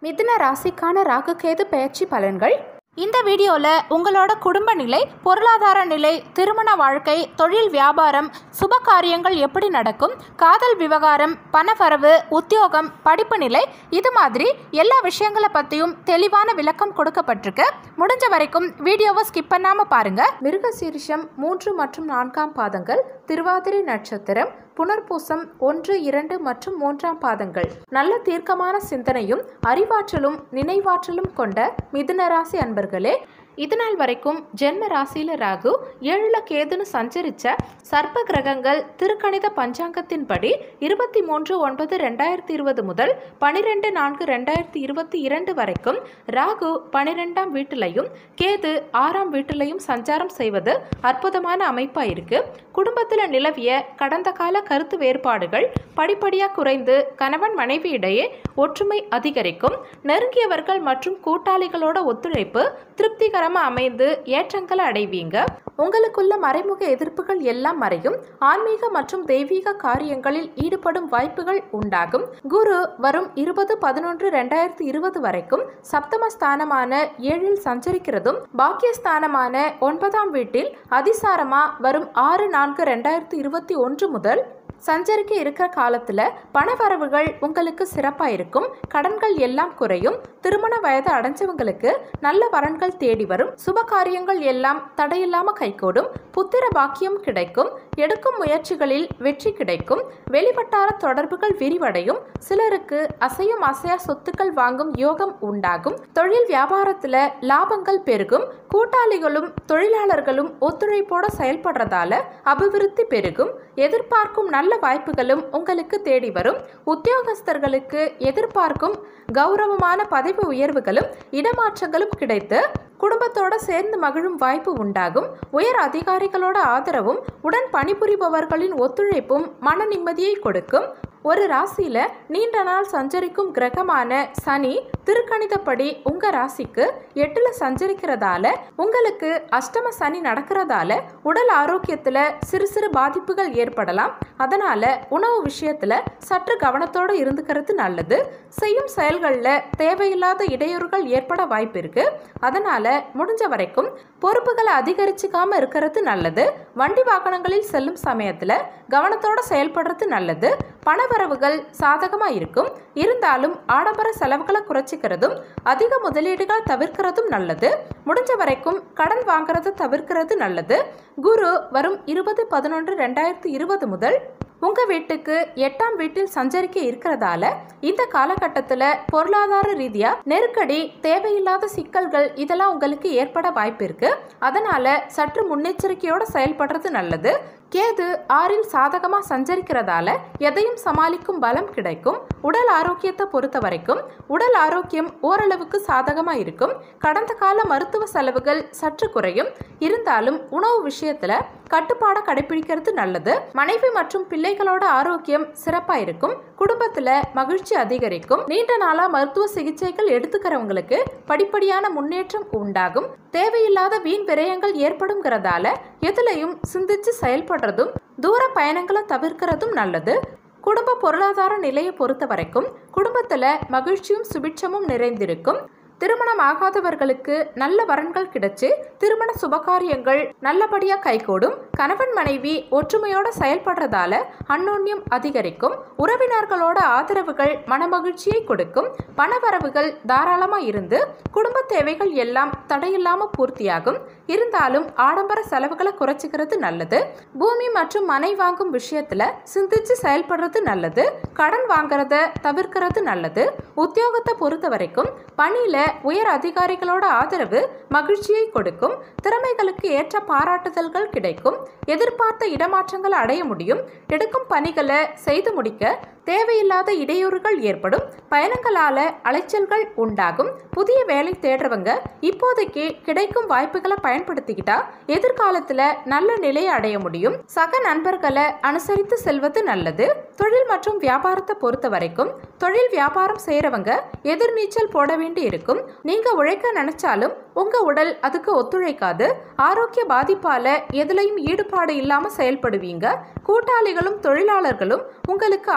மிதுன ராசிக்கான ராகு கேது பெயர்ச்சி பலன்கள் இந்த வீடியோவில் உங்களோட குடும்ப நிலை பொருளாதார நிலை திருமண வாழ்க்கை தொழில் வியாபாரம் சுப காரியங்கள் எப்படி நடக்கும் காதல் விவகாரம் பணவரவு உத்தியோகம் படிப்பு நிலை இது மாதிரி எல்லா விஷயங்களை பற்றியும் தெளிவான விளக்கம் கொடுக்கப்பட்டிருக்கு முடிஞ்ச வரைக்கும் வீடியோவை ஸ்கிப் பண்ணாமல் பாருங்க மிருகசீரிஷம் மூன்று மற்றும் நான்காம் பாதங்கள் திருவாதிரை நட்சத்திரம் புனர்பூசம் ஒன்று இரண்டு மற்றும் மூன்றாம் பாதங்கள் நல்ல தீர்க்கமான சிந்தனையும் அறிவாற்றலும் நினைவாற்றலும் கொண்ட மிதுன ராசி அன்பர்களே இதுநாள் வரைக்கும் ஜென்ம ராசியில ராகு ஏழுல கேதுன்னு சஞ்சரிச்ச சர்ப்ப கிரகங்கள் திருக்கணித பஞ்சாங்கத்தின்படி இருபத்தி மூன்று ஒன்பது ரெண்டாயிரத்தி இருபது முதல் பனிரெண்டு நான்கு ரெண்டாயிரத்தி இருபத்தி இரண்டு வரைக்கும் ராகு பனிரெண்டாம் வீட்டிலையும் கேது ஆறாம் வீட்டிலையும் சஞ்சாரம் செய்வது அற்புதமான அமைப்பா இருக்கு குடும்பத்தில் நிலவிய கடந்த கால கருத்து வேறுபாடுகள் படிப்படியாக குறைந்து கணவன் மனைவி இடையே ஒற்றுமை அதிகரிக்கும் நெருங்கியவர்கள் மற்றும் கூட்டாளிகளோட ஒத்துழைப்பு திருப்திகரமாக அமைந்து ஏற்றங்களை அடைவீங்க உங்களுக்குள்ள மறைமுக எதிர்ப்புகள் எல்லாம் மறையும் ஆன்மீக மற்றும் தெய்வீக காரியங்களில் ஈடுபடும் வாய்ப்புகள் உண்டாகும் குரு வரும் இருபது பதினொன்று ரெண்டாயிரத்தி இருபது வரைக்கும் சப்தமஸ்தானமான ஏழில் சஞ்சரிக்கிறதும் பாக்கியஸ்தானமான ஒன்பதாம் வீட்டில் அதிசாரமா வரும் ஆறு நான்கு ரெண்டாயிரத்தி இருபத்தி ஒன்று முதல் சஞ்சரிக்க இருக்கிற காலத்தில் பணவரவுகள் உங்களுக்கு சிறப்பாக இருக்கும் கடன்கள் எல்லாம் குறையும் திருமண வயது அடைஞ்சவங்களுக்கு நல்ல வரன்கள் தேடி வரும் சுப காரியங்கள் எல்லாம் தடையில்லாம கைகூடும் புத்திர பாக்கியம் கிடைக்கும் எடுக்கும் முயற்சிகளில் வெற்றி கிடைக்கும் வெளிவட்டார தொடர்புகள் விரிவடையும் சிலருக்கு அசையும் அசையா சொத்துக்கள் வாங்கும் யோகம் உண்டாகும் தொழில் வியாபாரத்துல லாபங்கள் பெருகும் கூட்டாளிகளும் தொழிலாளர்களும் ஒத்துழைப்போட செயல்படுறதால அபிவிருத்தி பெருகும் எதிர்பார்க்கும் நல்ல வாய்ப்புகளும் உங்களுக்கு தேடி வரும் உத்தியோகஸ்தர்களுக்கு எதிர்பார்க்கும் கௌரவமான பதவி உயர்வுகளும் இடமாற்றங்களும் கிடைத்து குடும்பத்தோட சேர்ந்து மகிழும் வாய்ப்பு உண்டாகும் உயர் அதிகாரிகளோட ஆதரவும் உடன் பணிபுரிபவர்களின் ஒத்துழைப்பும் மன நிம்மதியை கொடுக்கும் ஒரு ராசியில நீண்ட நாள் சஞ்சரிக்கும் கிரகமான சனி திருக்கணிதப்படி உங்க ராசிக்கு எட்டுல சஞ்சரிக்கிறதால உங்களுக்கு அஷ்டம சனி நடக்கிறதால உடல் ஆரோக்கியத்துல சிறு சிறு பாதிப்புகள் ஏற்படலாம் அதனால உணவு விஷயத்துல சற்று கவனத்தோடு இருந்துக்கிறது நல்லது செய்யும் செயல்களில் தேவையில்லாத இடையூறுகள் ஏற்பட வாய்ப்பு இருக்கு அதனால முடிஞ்ச வரைக்கும் பொறுப்புகளை அதிகரிச்சுக்காம இருக்கிறது நல்லது வண்டி வாகனங்களில் செல்லும் சமயத்துல கவனத்தோட செயல்படுறது நல்லது பணவரவுகள் சாதகமாக இருக்கும் இருந்தாலும் ஆடம்பர செலவுகளை குறைச்சிக்கிறதும் அதிக முதலீடுகளை தவிர்க்கிறதும் நல்லது முடிஞ்ச வரைக்கும் கடன் வாங்குறதை தவிர்க்கிறது நல்லது குரு வரும் இருபது பதினொன்று ரெண்டாயிரத்தி இருபது முதல் உங்கள் வீட்டுக்கு எட்டாம் வீட்டில் சஞ்சரிக்க இருக்கிறதால இந்த காலகட்டத்தில் பொருளாதார ரீதியாக நெருக்கடி தேவையில்லாத சிக்கல்கள் இதெல்லாம் உங்களுக்கு ஏற்பட வாய்ப்பு இருக்கு அதனால சற்று முன்னெச்சரிக்கையோட செயல்படுறது நல்லது கேது ஆறில் சாதகமாக சஞ்சரிக்கிறதால எதையும் சமாளிக்கும் பலம் கிடைக்கும் உடல் ஆரோக்கியத்தை பொறுத்த வரைக்கும் உடல் ஆரோக்கியம் ஓரளவுக்கு சாதகமாக இருக்கும் கடந்த கால மருத்துவ செலவுகள் சற்று குறையும் இருந்தாலும் உணவு விஷயத்தில் கட்டுப்பாடை கடைபிடிக்கிறது நல்லது மனைவி மற்றும் பிள்ளைகளோட ஆரோக்கியம் சிறப்பாக இருக்கும் குடும்பத்தில் மகிழ்ச்சி அதிகரிக்கும் நீண்ட நாளாக மருத்துவ சிகிச்சைகள் எடுத்துக்கிறவங்களுக்கு படிப்படியான முன்னேற்றம் உண்டாகும் தேவையில்லாத வீண் விரயங்கள் ஏற்படுங்கிறதால எதுலையும் சிந்திச்சு செயல்படுறதும் தூர பயணங்களை தவிர்க்கிறதும் நல்லது குடும்ப பொருளாதார நிலையை பொறுத்த வரைக்கும் குடும்பத்தில் மகிழ்ச்சியும் சுபிட்சமும் நிறைந்திருக்கும் திருமணம் ஆகாதவர்களுக்கு நல்ல வரன்கள் கிடைச்சு திருமண சுபகாரியங்கள் நல்லபடியாக கைகூடும் கணவன் மனைவி ஒற்றுமையோட செயல்படுறதால அன்னோன்யம் அதிகரிக்கும் உறவினர்களோட ஆதரவுகள் மனமகிழ்ச்சியை கொடுக்கும் பணவரவுகள் தாராளமாக இருந்து குடும்ப தேவைகள் எல்லாம் தடையில்லாமல் பூர்த்தியாகும் இருந்தாலும் ஆடம்பர செலவுகளை குறைச்சிக்கிறது நல்லது பூமி மற்றும் மனை வாங்கும் விஷயத்துல சிந்திச்சு செயல்படுறது நல்லது கடன் வாங்குறத தவிர்க்கிறது நல்லது உத்தியோகத்தை பொறுத்த வரைக்கும் பணியில உயர் அதிகாரிகளோட ஆதரவு மகிழ்ச்சியை கொடுக்கும் திறமைகளுக்கு ஏற்ற பாராட்டுதல்கள் கிடைக்கும் எதிர்பார்த்த இடமாற்றங்களை அடைய முடியும் எடுக்கும் பணிகளை செய்து முடிக்க தேவையில்லாத இடையூறுகள் ஏற்படும் பயணங்களால அலைச்சல்கள் உண்டாகும் புதிய வேலை தேடுறவங்க இப்போதைக்கு கிடைக்கும் வாய்ப்புகளை பயன்படுத்திக்கிட்டா எதிர்காலத்துல நல்ல நிலையை அடைய முடியும் சக நண்பர்களை அனுசரித்து செல்வது நல்லது தொழில் மற்றும் வியாபாரத்தை பொறுத்த வரைக்கும் தொழில் வியாபாரம் செய்யறவங்க எதிர்நீச்சல் போட வேண்டி இருக்கும் நீங்க உழைக்க நினைச்சாலும் உங்க உடல் அதுக்கு ஒத்துழைக்காது ஆரோக்கிய பாதிப்பால எதுலையும் ஈடுபாடு இல்லாம செயல்படுவீங்க கூட்டாளிகளும் தொழிலாளர்களும் உங்களுக்கு ஆதரவா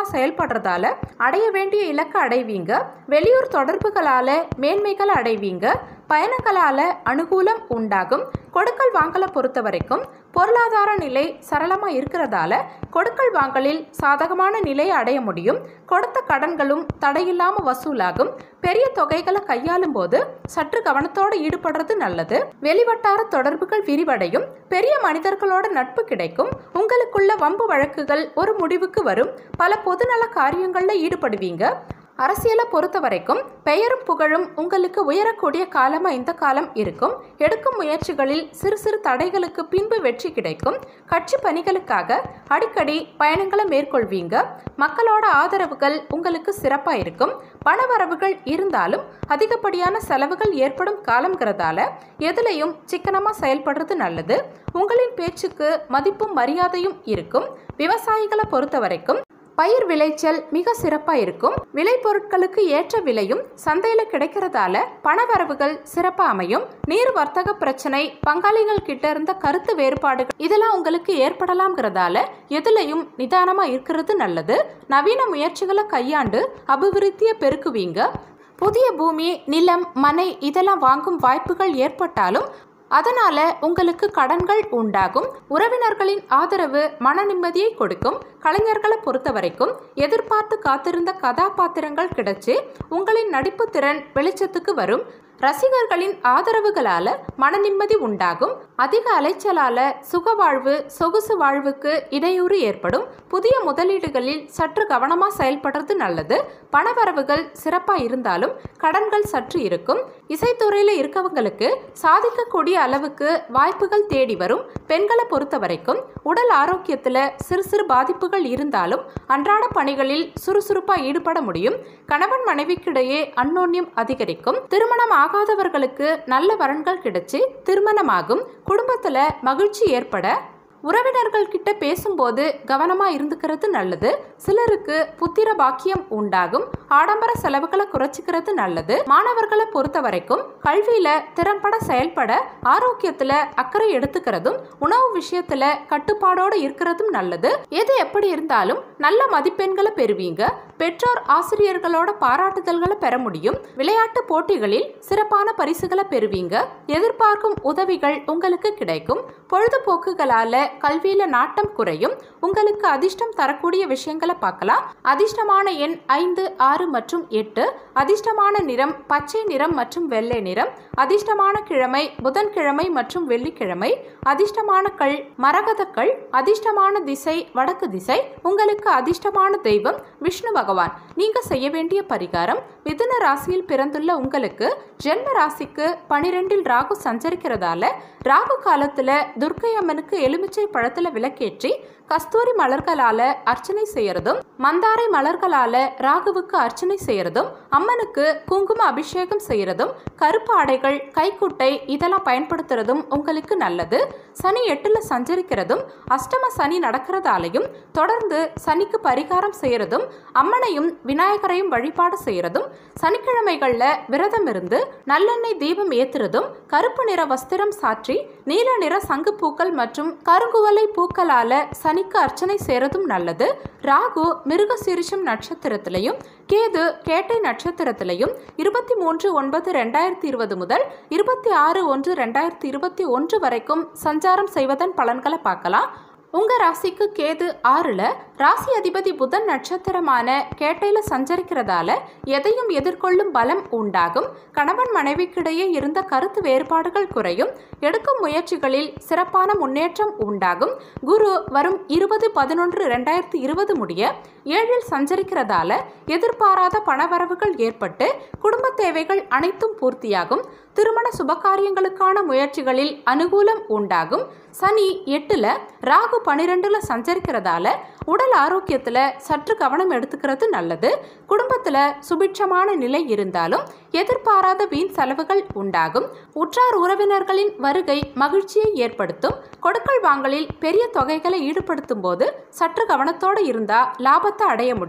செயல்படுறதால அடைய வேண்டிய இலக்கை அடைவீங்க வெளியூர் தொடர்புகளால மேன்மைகளை அடைவீங்க பயணங்களால அனுகூலம் உண்டாகும் கொடுக்கல் வாங்கலை பொறுத்த வரைக்கும் பொருளாதார நிலை சரளமா இருக்கிறதால கொடுக்கல் வாங்கலில் சாதகமான நிலையை அடைய முடியும் கொடுத்த கடன்களும் தடையில்லாம வசூலாகும் பெரிய தொகைகளை கையாளும் போது சற்று கவனத்தோடு ஈடுபடுறது நல்லது வெளிவட்டார தொடர்புகள் விரிவடையும் பெரிய மனிதர்களோட நட்பு கிடைக்கும் உங்களுக்குள்ள வம்பு வழக்குகள் ஒரு முடிவுக்கு வரும் பல பொதுநல காரியங்களில் ஈடுபடுவீங்க அரசியலை பொறுத்த வரைக்கும் பெயரும் புகழும் உங்களுக்கு உயரக்கூடிய காலமா இந்த காலம் இருக்கும் எடுக்கும் முயற்சிகளில் சிறு சிறு தடைகளுக்கு பின்பு வெற்றி கிடைக்கும் கட்சி பணிகளுக்காக அடிக்கடி பயணங்களை மேற்கொள்வீங்க மக்களோட ஆதரவுகள் உங்களுக்கு சிறப்பா இருக்கும் பணவரவுகள் இருந்தாலும் அதிகப்படியான செலவுகள் ஏற்படும் காலங்கிறதால எதுலையும் சிக்கனமா செயல்படுறது நல்லது உங்களின் பேச்சுக்கு மதிப்பும் மரியாதையும் இருக்கும் விவசாயிகளை பொறுத்த வரைக்கும் பயிர் விளைச்சல் மிக சிறப்பாக இருக்கும் விளைபொருட்களுக்கு ஏற்ற விலையும் சந்தையில் கிடைக்கிறதால பணவரவுகள் சிறப்பாக அமையும் நீர் வர்த்தக பிரச்சனை பங்காளிகள் கிட்ட இருந்த கருத்து வேறுபாடுகள் இதெல்லாம் உங்களுக்கு ஏற்படலாம்ங்கிறதால எதுலையும் நிதானமாக இருக்கிறது நல்லது நவீன முயற்சிகளை கையாண்டு அபிவிருத்தியை பெருக்குவீங்க புதிய பூமி நிலம் மனை இதெல்லாம் வாங்கும் வாய்ப்புகள் ஏற்பட்டாலும் அதனால உங்களுக்கு கடன்கள் உண்டாகும் உறவினர்களின் ஆதரவு மன நிம்மதியை கொடுக்கும் கலைஞர்களை பொறுத்த வரைக்கும் எதிர்பார்த்து காத்திருந்த கதாபாத்திரங்கள் கிடைச்சு உங்களின் நடிப்பு திறன் வெளிச்சத்துக்கு வரும் ரசிகர்களின் ஆதரவுகளால மன நிம்மதி உண்டாகும் அதிக அலைச்சலால சுகவாழ்வு சொகுசு வாழ்வுக்கு இடையூறு ஏற்படும் புதிய முதலீடுகளில் சற்று கவனமா செயல்படுறது நல்லது பணவரவுகள் சிறப்பா இருந்தாலும் கடன்கள் சற்று இருக்கும் இசைத்துறையில இருக்கவங்களுக்கு சாதிக்கக்கூடிய அளவுக்கு வாய்ப்புகள் தேடி வரும் பெண்களை பொறுத்த வரைக்கும் உடல் ஆரோக்கியத்துல சிறு சிறு பாதிப்புகள் இருந்தாலும் அன்றாட பணிகளில் சுறுசுறுப்பா ஈடுபட முடியும் கணவன் மனைவிக்கிடையே அன்னோன்யம் அதிகரிக்கும் திருமணம் ஆகாதவர்களுக்கு நல்ல வரன்கள் கிடைச்சு திருமணமாகும் குடும்பத்துல மகிழ்ச்சி ஏற்பட உறவினர்கள் கிட்ட பேசும்போது கவனமா இருந்துக்கிறது நல்லது சிலருக்கு புத்திர பாக்கியம் உண்டாகும் ஆடம்பர செலவுகளை குறைச்சிக்கிறது நல்லது மாணவர்களை பொறுத்த வரைக்கும் கல்வியில திறம்பட செயல்பட ஆரோக்கியத்துல அக்கறை எடுத்துக்கிறதும் உணவு விஷயத்துல கட்டுப்பாடோடு இருக்கிறதும் நல்லது எது எப்படி இருந்தாலும் நல்ல மதிப்பெண்களை பெறுவீங்க பெற்றோர் ஆசிரியர்களோட பாராட்டுதல்களை பெற முடியும் விளையாட்டு போட்டிகளில் சிறப்பான பரிசுகளை பெறுவீங்க எதிர்பார்க்கும் உதவிகள் உங்களுக்கு கிடைக்கும் பொழுதுபோக்குகளால கல்வியில நாட்டம் குறையும் உங்களுக்கு அதிர்ஷ்டம் தரக்கூடிய விஷயங்களை பார்க்கலாம் அதிர்ஷ்டமான எண் ஐந்து ஆறு மற்றும் எட்டு அதிர்ஷ்டமான நிறம் பச்சை நிறம் மற்றும் வெள்ளை நிறம் அதிர்ஷ்டமான கிழமை புதன்கிழமை மற்றும் வெள்ளிக்கிழமை அதிர்ஷ்டமான கல் மரகதக்கல் அதிர்ஷ்டமான திசை வடக்கு திசை உங்களுக்கு அதிர்ஷ்டமான தெய்வம் விஷ்ணு பகவான் நீங்க செய்ய வேண்டிய பரிகாரம் மிதுன ராசியில் பிறந்துள்ள உங்களுக்கு ஜென்ம ராசிக்கு பனிரெண்டில் ராகு சஞ்சரிக்கிறதால ராகு காலத்துல துர்க்கை அம்மனுக்கு எலுமிச்சை பழத்துல விளக்கேற்றி கஸ்தூரி மலர்களால அர்ச்சனை செய்யறதும் மந்தாரை மலர்களால ராகுவுக்கு அர்ச்சனை செய்யறதும் அம்மனுக்கு குங்கும அபிஷேகம் செய்யறதும் கருப்பு ஆடைகள் கைக்குட்டை இதெல்லாம் பயன்படுத்துறதும் உங்களுக்கு நல்லது சனி எட்டுல சஞ்சரிக்கிறதும் அஷ்டம சனி நடக்கிறதாலையும் தொடர்ந்து சனிக்கு பரிகாரம் செய்யறதும் அம்மனையும் விநாயகரையும் வழிபாடு செய்யறதும் சனிக்கிழமைகள்ல விரதம் இருந்து நல்லெண்ணெய் தீபம் ஏத்துறதும் கருப்பு நிற வஸ்திரம் சாற்றி நீல நிற சங்கு பூக்கள் மற்றும் கருங்குவலை பூக்களால சனிக்கு அர்ச்சனை செய்யறதும் நல்லது ராகு மிருகசீரிஷம் நட்சத்திரத்திலையும் கேது கேட்டை நட்சத்திரத்திலையும் இருபத்தி மூன்று ஒன்பது ரெண்டாயிரத்தி இருபது முதல் இருபத்தி ஆறு ஒன்று ரெண்டாயிரத்தி இருபத்தி ஒன்று வரைக்கும் சஞ்சாரம் செய்வதன் பலன்களை பார்க்கலாம் உங்க ராசிக்கு கேது ஆறுல ராசி அதிபதி புதன் நட்சத்திரமான கேட்டையில சஞ்சரிக்கிறதால எதையும் எதிர்கொள்ளும் பலம் உண்டாகும் கணவன் மனைவிக்கிடையே இருந்த கருத்து வேறுபாடுகள் குறையும் எடுக்கும் முயற்சிகளில் சிறப்பான முன்னேற்றம் உண்டாகும் குரு வரும் இருபது பதினொன்று ரெண்டாயிரத்தி இருபது முடிய ஏழில் சஞ்சரிக்கிறதால எதிர்பாராத பணவரவுகள் ஏற்பட்டு குடும்ப தேவைகள் அனைத்தும் பூர்த்தியாகும் திருமண சுபகாரியங்களுக்கான முயற்சிகளில் அனுகூலம் உண்டாகும் சனி எட்டுல ராகு பனிரெண்டுல சஞ்சரிக்கிறதால உடல் ஆரோக்கியத்துல சற்று கவனம் எடுத்துக்கிறது நல்லது குடும்பத்துல சுபிட்சமான நிலை இருந்தாலும் எதிர்பாராத வீண் செலவுகள் உண்டாகும் உற்றார் உறவினர்களின் வருகை மகிழ்ச்சியை ஏற்படுத்தும் கொடுக்கல் வாங்கலில் பெரிய தொகைகளை ஈடுபடுத்தும் போது சற்று கவனத்தோடு இருந்தா லாபத்தை அடைய முடியும்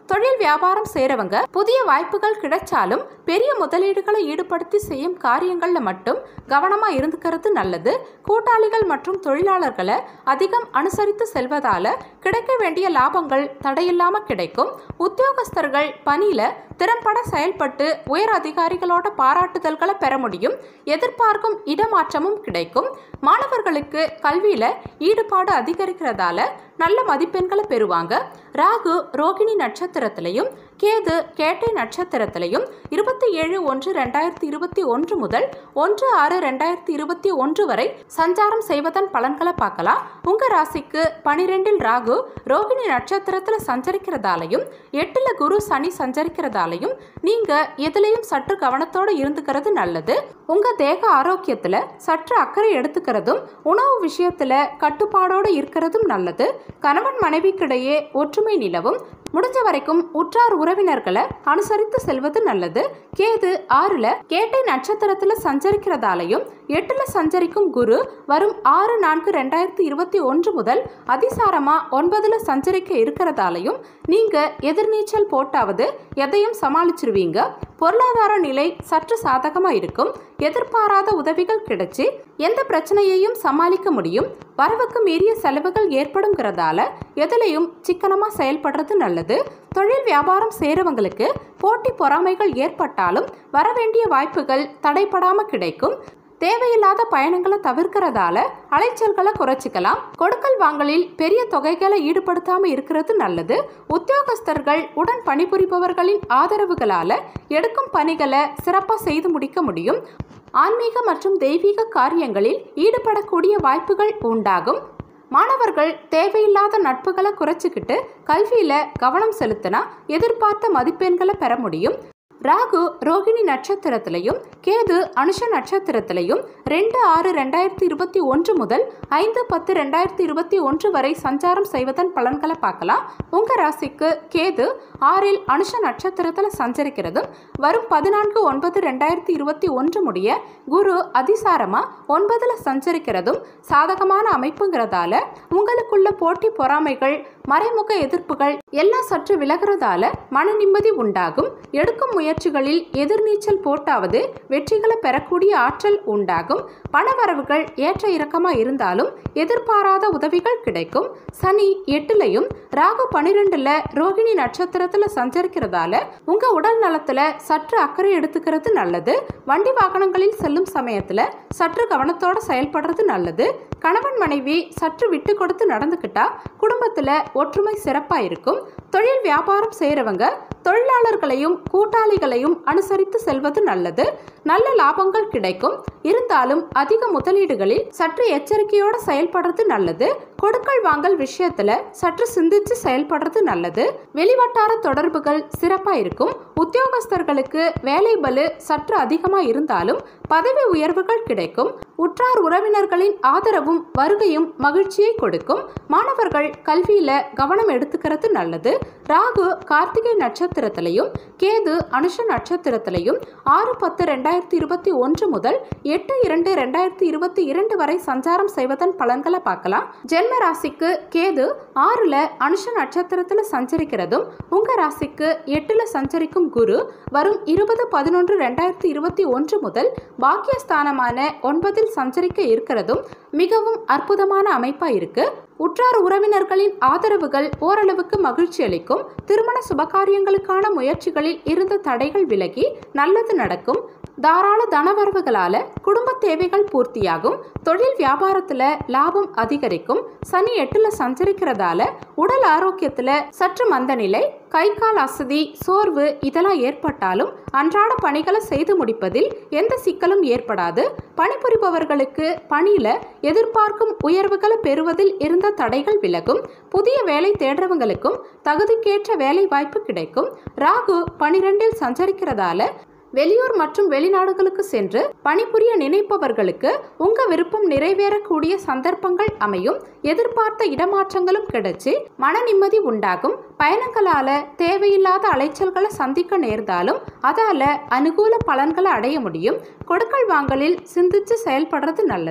தொழில் வியாபாரம் செய்றவங்க புதிய வாய்ப்புகள் கிடைச்சாலும் பெரிய முதலீடுகளை ஈடுபடுத்தி செய்யும் காரியங்கள்ல மட்டும் கவனமா இருந்துக்கிறது நல்லது கூட்டாளிகள் மற்றும் தொழிலாளர்களை அதிகம் அனுசரித்து செல்வதால கிடைக்க வேண்டிய லாபங்கள் தடையில்லாம கிடைக்கும் உத்தியோகஸ்தர்கள் பணியில திறம்பட செயல்பட்டு உயர் அதிகாரிகளோட பாராட்டுதல்களை பெற முடியும் எதிர்பார்க்கும் இடமாற்றமும் கிடைக்கும் மாணவர்களுக்கு கல்வியில ஈடுபாடு அதிகரிக்கிறதால நல்ல மதிப்பெண்களை பெறுவாங்க ராகு ரோகிணி நட்சத்திரத்திலையும் கேது கேட்டை நட்சத்திரத்திலையும் இருபத்தி ஏழு ஒன்று ரெண்டாயிரத்தி இருபத்தி ஒன்று முதல் ஒன்று ஆறு ரெண்டாயிரத்தி இருபத்தி ஒன்று வரை சஞ்சாரம் செய்வதன் பலன்களை பார்க்கலாம் உங்க ராசிக்கு பனிரெண்டில் ராகு ரோகிணி நட்சத்திரத்துல சஞ்சரிக்கிறதாலையும் எட்டுல குரு சனி சஞ்சரிக்கிறதாலையும் நீங்க எதுலையும் சற்று கவனத்தோடு இருந்துக்கிறது நல்லது உங்க தேக ஆரோக்கியத்துல சற்று அக்கறை எடுத்துக்கிறதும் உணவு விஷயத்துல கட்டுப்பாடோடு இருக்கிறதும் நல்லது கணவன் மனைவிக்கிடையே ஒற்றுமை நிலவும் முடிஞ்ச வரைக்கும் உற்றார் உறவினர்களை அனுசரித்து செல்வது நல்லது கேது ஆறுல கேட்டை நட்சத்திரத்துல சஞ்சரிக்கிறதாலையும் எட்டுல சஞ்சரிக்கும் குரு வரும் ஆறு நான்கு ரெண்டாயிரத்தி இருபத்தி ஒன்று முதல் அதிசாரமா ஒன்பதுல சஞ்சரிக்க இருக்கிறதாலையும் நீங்க எதிர்நீச்சல் போட்டாவது எதையும் சமாளிச்சிருவீங்க பொருளாதார நிலை சற்று சாதகமா இருக்கும் எதிர்பாராத உதவிகள் கிடைச்சு எந்த பிரச்சனையையும் சமாளிக்க முடியும் வரவுக்கு மீறிய செலவுகள் ஏற்படுங்கிறதால எதுலையும் சிக்கனமா செயல்படுறது நல்லது தொழில் வியாபாரம் செய்கிறவங்களுக்கு போட்டி பொறாமைகள் ஏற்பட்டாலும் வரவேண்டிய வாய்ப்புகள் தடைப்படாம கிடைக்கும் தேவையில்லாத பயணங்களை தவிர்க்கிறதால அலைச்சல்களை குறைச்சிக்கலாம் கொடுக்கல் வாங்கலில் பெரிய தொகைகளை ஈடுபடுத்தாம இருக்கிறது நல்லது உத்தியோகஸ்தர்கள் உடன் பணிபுரிபவர்களின் ஆதரவுகளால எடுக்கும் பணிகளை சிறப்பாக செய்து முடிக்க முடியும் ஆன்மீக மற்றும் தெய்வீக காரியங்களில் ஈடுபடக்கூடிய வாய்ப்புகள் உண்டாகும் மாணவர்கள் தேவையில்லாத நட்புகளை குறைச்சிக்கிட்டு கல்வியில கவனம் செலுத்தினா எதிர்பார்த்த மதிப்பெண்களை பெற முடியும் ராகு ரோகிணி நட்சத்திரத்திலையும் கேது அனுஷ நட்சத்திரத்திலையும் ரெண்டு ஆறு ரெண்டாயிரத்தி இருபத்தி ஒன்று முதல் ஐந்து பத்து ரெண்டாயிரத்தி இருபத்தி ஒன்று வரை சஞ்சாரம் செய்வதன் பலன்களை பார்க்கலாம் உங்க ராசிக்கு கேது ஆறில் அனுஷ நட்சத்திரத்தில் சஞ்சரிக்கிறதும் வரும் பதினான்கு ஒன்பது ரெண்டாயிரத்தி இருபத்தி ஒன்று முடிய குரு அதிசாரமா ஒன்பதுல சஞ்சரிக்கிறதும் சாதகமான அமைப்புங்கிறதால உங்களுக்குள்ள போட்டி பொறாமைகள் மறைமுக எதிர்ப்புகள் எல்லாம் சற்று விலகிறதால மன நிம்மதி உண்டாகும் எடுக்கும் முயற்சிகளில் எதிர்நீச்சல் போட்டாவது வெற்றிகளை பெறக்கூடிய ஆற்றல் உண்டாகும் பணவரவுகள் ஏற்ற இறக்கமா இருந்தாலும் எதிர்பாராத உதவிகள் கிடைக்கும் சனி எட்டுலையும் ராகு பனிரெண்டுல ரோகிணி நட்சத்திரத்துல சஞ்சரிக்கிறதால உங்க உடல் நலத்துல சற்று அக்கறை எடுத்துக்கிறது நல்லது வண்டி வாகனங்களில் செல்லும் சமயத்துல சற்று கவனத்தோட செயல்படுறது நல்லது கணவன் மனைவி சற்று விட்டு கொடுத்து நடந்துக்கிட்டா குடும்பத்துல ஒற்றுமை சிறப்பா இருக்கும் தொழில் வியாபாரம் செய்கிறவங்க தொழிலாளர்களையும் கூட்டாளிகளையும் அனுசரித்து செல்வது நல்லது நல்ல லாபங்கள் கிடைக்கும் இருந்தாலும் அதிக முதலீடுகளில் சற்று எச்சரிக்கையோடு செயல்படுறது நல்லது கொடுக்கல் வாங்கல் விஷயத்துல சற்று சிந்திச்சு செயல்படுறது நல்லது வெளிவட்டார தொடர்புகள் சிறப்பா இருக்கும் உத்தியோகஸ்தர்களுக்கு வேலை பலு சற்று அதிகமா இருந்தாலும் பதவி உயர்வுகள் கிடைக்கும் உற்றார் உறவினர்களின் ஆதரவும் வருகையும் மகிழ்ச்சியை கொடுக்கும் மாணவர்கள் கல்வியில கவனம் எடுத்துக்கிறது நல்லது ராகு கார்த்திகை நட்சத்திரத்திலையும் கேது அனுஷ நட்சத்திரத்திலையும் ஆறு பத்து ரெண்டாயிரத்தி இருபத்தி ஒன்று முதல் எட்டு இரண்டு ரெண்டாயிரத்தி இருபத்தி இரண்டு வரை சஞ்சாரம் செய்வதன் பலன்களை பார்க்கலாம் ஜென்ம ராசிக்கு கேது ஆறுல அனுஷ நட்சத்திரத்துல சஞ்சரிக்கிறதும் உங்க ராசிக்கு எட்டுல சஞ்சரிக்கும் குரு வரும் இருபது பதினொன்று ரெண்டாயிரத்தி இருபத்தி ஒன்று முதல் பாக்கியஸ்தானமான ஒன்பதில் சஞ்சரிக்க இருக்கிறதும் மிகவும் அற்புதமான அமைப்பா இருக்கு உற்றார் உறவினர்களின் ஆதரவுகள் ஓரளவுக்கு மகிழ்ச்சி அளிக்கும் திருமண சுபகாரியங்களுக்கான முயற்சிகளில் இருந்த தடைகள் விலகி நல்லது நடக்கும் தாராள தனவரவுகளால குடும்ப தேவைகள் பூர்த்தியாகும் தொழில் வியாபாரத்துல லாபம் அதிகரிக்கும் சனி எட்டுல சஞ்சரிக்கிறதால உடல் ஆரோக்கியத்துல சற்று மந்த நிலை கை கால் அசதி சோர்வு இதெல்லாம் ஏற்பட்டாலும் அன்றாட பணிகளை செய்து முடிப்பதில் எந்த சிக்கலும் ஏற்படாது பணிபுரிபவர்களுக்கு பணியில எதிர்பார்க்கும் உயர்வுகளை பெறுவதில் இருந்த தடைகள் விலகும் புதிய வேலை தேடுறவங்களுக்கும் தகுதிக்கேற்ற வேலை வாய்ப்பு கிடைக்கும் ராகு பனிரெண்டில் சஞ்சரிக்கிறதால வெளியூர் மற்றும் வெளிநாடுகளுக்கு சென்று பணிபுரிய நினைப்பவர்களுக்கு உங்க விருப்பம் நிறைவேறக்கூடிய சந்தர்ப்பங்கள் அமையும் எதிர்பார்த்த இடமாற்றங்களும் கிடைச்சு மன நிம்மதி உண்டாகும் பயணங்களால தேவையில்லாத அலைச்சல்களை சந்திக்க நேர்ந்தாலும் அதால அனுகூல பலன்களை அடைய முடியும் கொடுக்கல் வாங்கலில் சிந்திச்சு செயல்படுறது நல்லது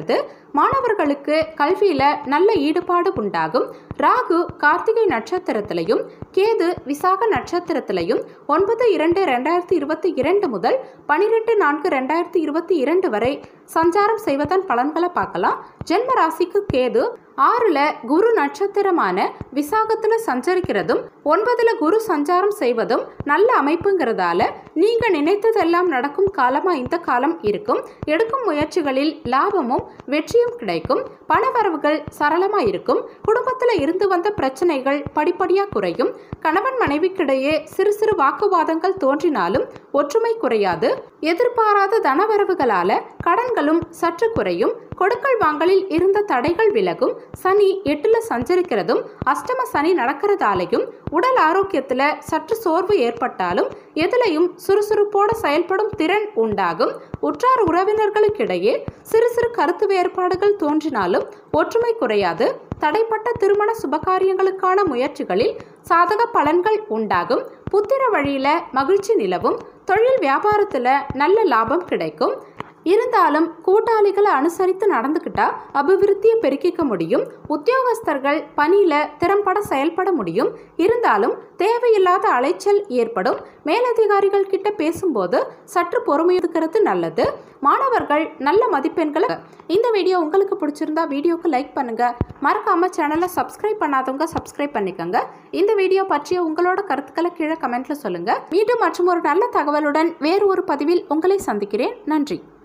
மாணவர்களுக்கு கல்வியில நல்ல ஈடுபாடு உண்டாகும் ராகு கார்த்திகை நட்சத்திரத்திலையும் கேது விசாக நட்சத்திரத்திலையும் ஒன்பது இரண்டு ரெண்டாயிரத்தி இருபத்தி இரண்டு முதல் பனிரெண்டு நான்கு ரெண்டாயிரத்தி இருபத்தி இரண்டு வரை சஞ்சாரம் செய்வதன் பலன்களை பார்க்கலாம் ஜென்ம ராசிக்கு கேது ஆறுல குரு நட்சத்திரமான விசாகத்துல சஞ்சரிக்கிறதும் ஒன்பதுல குரு சஞ்சாரம் செய்வதும் நல்ல அமைப்புங்கிறதால நீங்க நினைத்ததெல்லாம் நடக்கும் காலமா இந்த காலம் இருக்கும் எடுக்கும் முயற்சிகளில் லாபமும் வெற்றியும் கிடைக்கும் பணவரவுகள் சரளமா இருக்கும் குடும்பத்துல இருந்து வந்த பிரச்சனைகள் படிப்படியா குறையும் கணவன் மனைவிக்கிடையே சிறு சிறு வாக்குவாதங்கள் தோன்றினாலும் ஒற்றுமை குறையாது எதிர்பாராத தனவரவுகளால கடன்களும் சற்று குறையும் கொடுக்கல் வாங்கலில் இருந்த தடைகள் விலகும் சனி எட்டுல சஞ்சரிக்கிறதும் அஷ்டம சனி நடக்கிறதாலையும் உடல் ஆரோக்கியத்துல சற்று சோர்வு ஏற்பட்டாலும் எதிலையும் சுறுசுறுப்போட செயல்படும் திறன் உண்டாகும் உற்றார் உறவினர்களுக்கிடையே சிறு சிறு கருத்து வேறுபாடுகள் தோன்றினாலும் ஒற்றுமை குறையாது தடைப்பட்ட திருமண சுபகாரியங்களுக்கான முயற்சிகளில் சாதக பலன்கள் உண்டாகும் புத்திர வழியில மகிழ்ச்சி நிலவும் தொழில் வியாபாரத்துல நல்ல லாபம் கிடைக்கும் இருந்தாலும் கூட்டாளிகளை அனுசரித்து நடந்துக்கிட்டா அபிவிருத்தியை பெருக்கிக்க முடியும் உத்தியோகஸ்தர்கள் பணியில திறம்பட செயல்பட முடியும் இருந்தாலும் தேவையில்லாத அலைச்சல் ஏற்படும் மேலதிகாரிகள் கிட்ட பேசும்போது சற்று பொறுமை இருக்கிறது நல்லது மாணவர்கள் நல்ல மதிப்பெண்களை இந்த வீடியோ உங்களுக்கு பிடிச்சிருந்தா வீடியோக்கு லைக் பண்ணுங்க மறக்காம சேனலை சப்ஸ்கிரைப் பண்ணாதவங்க சப்ஸ்கிரைப் பண்ணிக்கோங்க இந்த வீடியோ பற்றிய உங்களோட கருத்துக்களை கீழே கமெண்ட்ல சொல்லுங்க மீண்டும் மற்றும் ஒரு நல்ல தகவலுடன் வேறு ஒரு பதிவில் உங்களை சந்திக்கிறேன் நன்றி